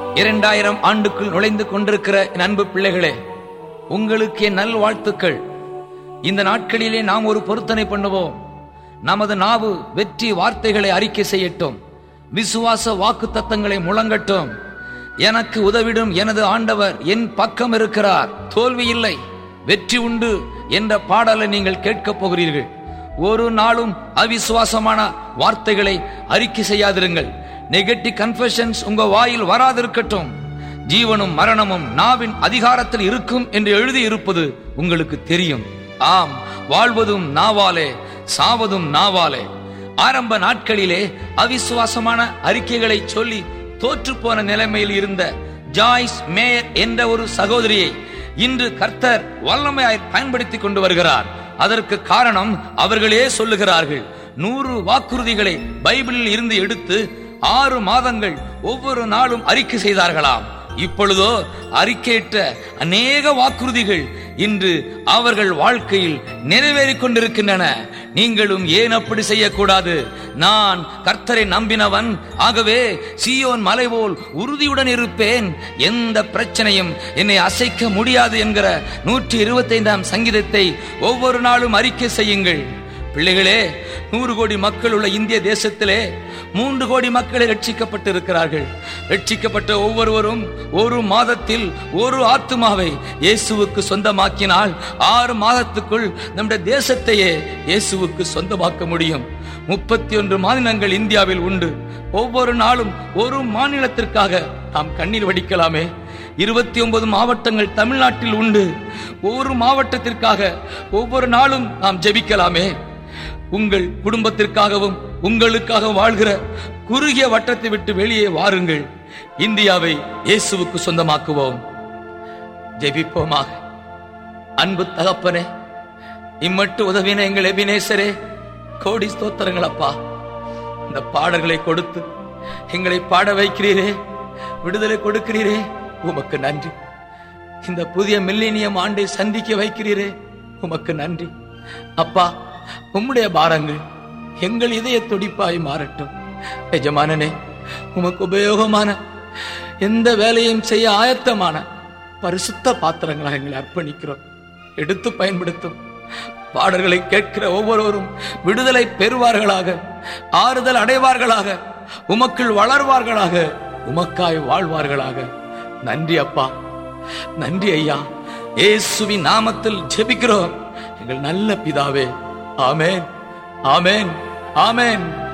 இரண்டாயிரம் ஆண்டுக்குள் நுழைந்து கொண்டிருக்கிற என் அன்பு பிள்ளைகளே உங்களுக்கு என் நல் வாழ்த்துக்கள் இந்த நாட்களிலே நாம் ஒரு பொருத்தனை பண்ணுவோம் நமது நாவு வெற்றி வார்த்தைகளை அறிக்கை செய்யட்டும் விசுவாச வாக்கு தத்தங்களை முழங்கட்டும் எனக்கு உதவிடும் எனது ஆண்டவர் என் பக்கம் இருக்கிறார் தோல்வி இல்லை வெற்றி உண்டு என்ற பாடலை நீங்கள் கேட்கப் போகிறீர்கள் ஒரு நாளும் அவிசுவாசமான வார்த்தைகளை அறிக்கை செய்யாதிருங்கள் நெகட்டிவ் கன்ஃபெஷன்ஸ் உங்க வாயில் வராதிருக்கட்டும் ஜீவனும் மரணமும் நாவின் அதிகாரத்தில் இருக்கும் என்று எழுதி இருப்பது உங்களுக்கு தெரியும் ஆம் வாழ்வதும் நாவாலே சாவதும் நாவாலே ஆரம்ப நாட்களிலே அவிசுவாசமான அறிக்கைகளை சொல்லி தோற்று போன நிலைமையில் இருந்த ஜாய்ஸ் மேயர் என்ற ஒரு சகோதரியை இன்று கர்த்தர் வல்லமையாய் பயன்படுத்திக் கொண்டு வருகிறார் அதற்கு காரணம் அவர்களே சொல்லுகிறார்கள் நூறு வாக்குறுதிகளை பைபிளில் இருந்து எடுத்து ஆறு மாதங்கள் ஒவ்வொரு நாளும் அறிக்கை செய்தார்களாம் இப்பொழுதோ அறிக்கையிட்ட அநேக வாக்குறுதிகள் இன்று அவர்கள் வாழ்க்கையில் நிறைவேறிக் கொண்டிருக்கின்றன நீங்களும் ஏன் அப்படி செய்யக்கூடாது நான் கர்த்தரை நம்பினவன் ஆகவே சீயோன் மலை போல் உறுதியுடன் இருப்பேன் எந்த பிரச்சனையும் என்னை அசைக்க முடியாது என்கிற நூற்றி இருபத்தைந்தாம் சங்கீதத்தை ஒவ்வொரு நாளும் அறிக்கை செய்யுங்கள் பிள்ளைகளே நூறு கோடி மக்கள் உள்ள இந்திய தேசத்திலே மூன்று கோடி மக்களை ரட்சிக்கப்பட்டு இருக்கிறார்கள் ரட்சிக்கப்பட்ட ஒவ்வொருவரும் ஒரு மாதத்தில் ஒரு ஆத்துமாவை இயேசுவுக்கு சொந்தமாக்கினால் ஆறு மாதத்துக்குள் நம்முடைய தேசத்தையே இயேசுவுக்கு சொந்தமாக்க முடியும் முப்பத்தி ஒன்று மாநிலங்கள் இந்தியாவில் உண்டு ஒவ்வொரு நாளும் ஒரு மாநிலத்திற்காக நாம் கண்ணீர் வடிக்கலாமே இருபத்தி ஒன்பது மாவட்டங்கள் தமிழ்நாட்டில் உண்டு ஒவ்வொரு மாவட்டத்திற்காக ஒவ்வொரு நாளும் நாம் ஜெபிக்கலாமே உங்கள் குடும்பத்திற்காகவும் உங்களுக்காக வாழ்கிற குறுகிய வட்டத்தை விட்டு வெளியே வாருங்கள் இந்தியாவை இயேசுவுக்கு சொந்தமாக்குவோம் ஜெபிப்போமாக அன்பு தகப்பனே இம்மட்டு உதவின எங்கள் எபினேசரே கோடி ஸ்தோத்திரங்கள் அப்பா இந்த பாடல்களை கொடுத்து எங்களை பாட வைக்கிறீரே விடுதலை கொடுக்கிறீரே உமக்கு நன்றி இந்த புதிய மில்லேனியம் ஆண்டை சந்திக்க வைக்கிறீரே உமக்கு நன்றி அப்பா உம்முடைய பாரங்கள் எங்கள் இதய துடிப்பாய் மாறட்டும் எஜமானனே உமக்கு உபயோகமான எந்த வேலையும் செய்ய ஆயத்தமான பரிசுத்த பாத்திரங்களாக எங்களை அர்ப்பணிக்கிறோம் எடுத்து பயன்படுத்தும் பாடல்களை கேட்கிற ஒவ்வொருவரும் விடுதலை பெறுவார்களாக ஆறுதல் அடைவார்களாக உமக்குள் வளர்வார்களாக உமக்காய் வாழ்வார்களாக நன்றி அப்பா நன்றி ஐயா இயேசுவின் நாமத்தில் ஜெபிக்கிறோம் எங்கள் நல்ல பிதாவே ஆமேன் ஆமேன் ஆமேன்